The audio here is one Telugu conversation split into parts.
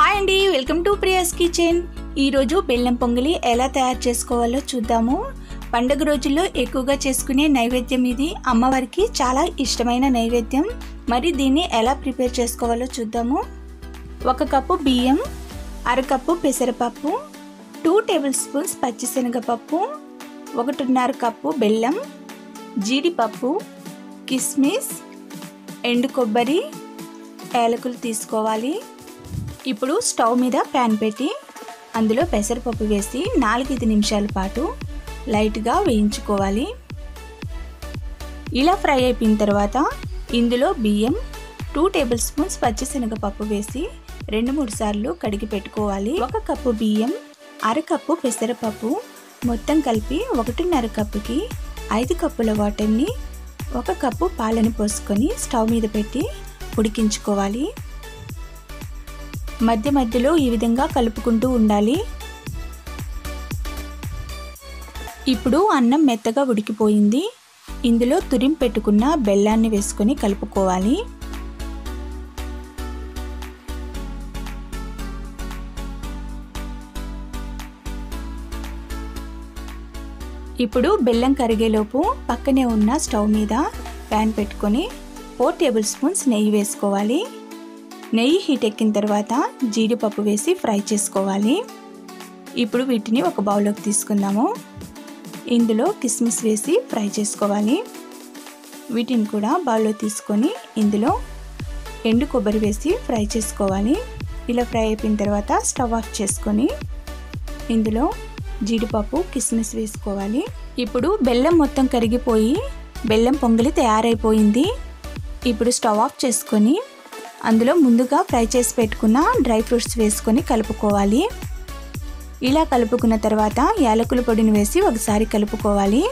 హాయ్ అండి వెల్కమ్ టు ప్రియాస్ కిచెన్ ఈరోజు బెల్లం పొంగలి ఎలా తయారు చేసుకోవాలో చూద్దాము పండుగ రోజుల్లో ఎక్కువగా చేసుకునే నైవేద్యం ఇది అమ్మవారికి చాలా ఇష్టమైన నైవేద్యం మరి దీన్ని ఎలా ప్రిపేర్ చేసుకోవాలో చూద్దాము ఒక కప్పు బియ్యం అరకప్పు పెసరపప్పు టూ టేబుల్ స్పూన్స్ పచ్చిశనగపప్పు ఒకటిన్నర కప్పు బెల్లం జీడిపప్పు కిస్మిస్ ఎండు కొబ్బరి ఏలకులు తీసుకోవాలి ఇప్పుడు స్టవ్ మీద ప్యాన్ పెట్టి అందులో పెసరపప్పు వేసి నాలుగైదు నిమిషాల పాటు లైట్గా వేయించుకోవాలి ఇలా ఫ్రై అయిపోయిన తర్వాత ఇందులో బియ్యం టూ టేబుల్ స్పూన్స్ పచ్చిశనగపప్పు వేసి రెండు మూడు సార్లు కడిగి పెట్టుకోవాలి ఒక కప్పు బియ్యం అరకప్పు పెసరపప్పు మొత్తం కలిపి ఒకటిన్నర కప్పుకి ఐదు కప్పుల వాటర్ని ఒక కప్పు పాలను పోసుకొని స్టవ్ మీద పెట్టి ఉడికించుకోవాలి మధ్య మధ్యలో ఈ విధంగా కలుపుకుంటూ ఉండాలి ఇప్పుడు అన్నం మెత్తగా ఉడికిపోయింది ఇందులో తురిం పెట్టుకున్న బెల్లాన్ని వేసుకొని కలుపుకోవాలి ఇప్పుడు బెల్లం కరిగేలోపు పక్కనే ఉన్న స్టవ్ మీద ప్యాన్ పెట్టుకొని ఫోర్ టేబుల్ స్పూన్స్ నెయ్యి వేసుకోవాలి నెయ్యి హీట్ ఎక్కిన తర్వాత జీడిపప్పు వేసి ఫ్రై చేసుకోవాలి ఇప్పుడు వీటిని ఒక బౌల్లోకి తీసుకుందాము ఇందులో కిస్మిస్ వేసి ఫ్రై చేసుకోవాలి వీటిని కూడా బౌల్లో తీసుకొని ఇందులో ఎండు కొబ్బరి వేసి ఫ్రై చేసుకోవాలి ఇలా ఫ్రై అయిపోయిన తర్వాత స్టవ్ ఆఫ్ చేసుకొని ఇందులో జీడిపప్పు కిస్మిస్ వేసుకోవాలి ఇప్పుడు బెల్లం మొత్తం కరిగిపోయి బెల్లం పొంగలి తయారైపోయింది ఇప్పుడు స్టవ్ ఆఫ్ చేసుకొని అందులో ముందుగా ఫ్రై చేసి పెట్టుకున్న డ్రై ఫ్రూట్స్ వేసుకొని కలుపుకోవాలి ఇలా కలుపుకున్న తర్వాత యాలకుల పొడిని వేసి ఒకసారి కలుపుకోవాలి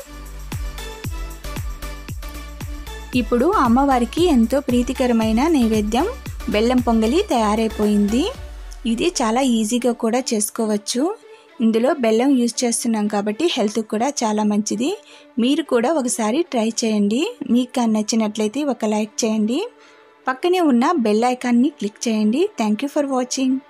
ఇప్పుడు అమ్మవారికి ఎంతో ప్రీతికరమైన నైవేద్యం బెల్లం పొంగలి తయారైపోయింది ఇది చాలా ఈజీగా కూడా చేసుకోవచ్చు ఇందులో బెల్లం యూజ్ చేస్తున్నాం కాబట్టి హెల్త్ కూడా చాలా మంచిది మీరు కూడా ఒకసారి ట్రై చేయండి మీకు నచ్చినట్లయితే ఒక లైక్ చేయండి పక్కనే ఉన్న బెల్ ఐకాన్ని క్లిక్ చేయండి థ్యాంక్ యూ ఫర్ వాచింగ్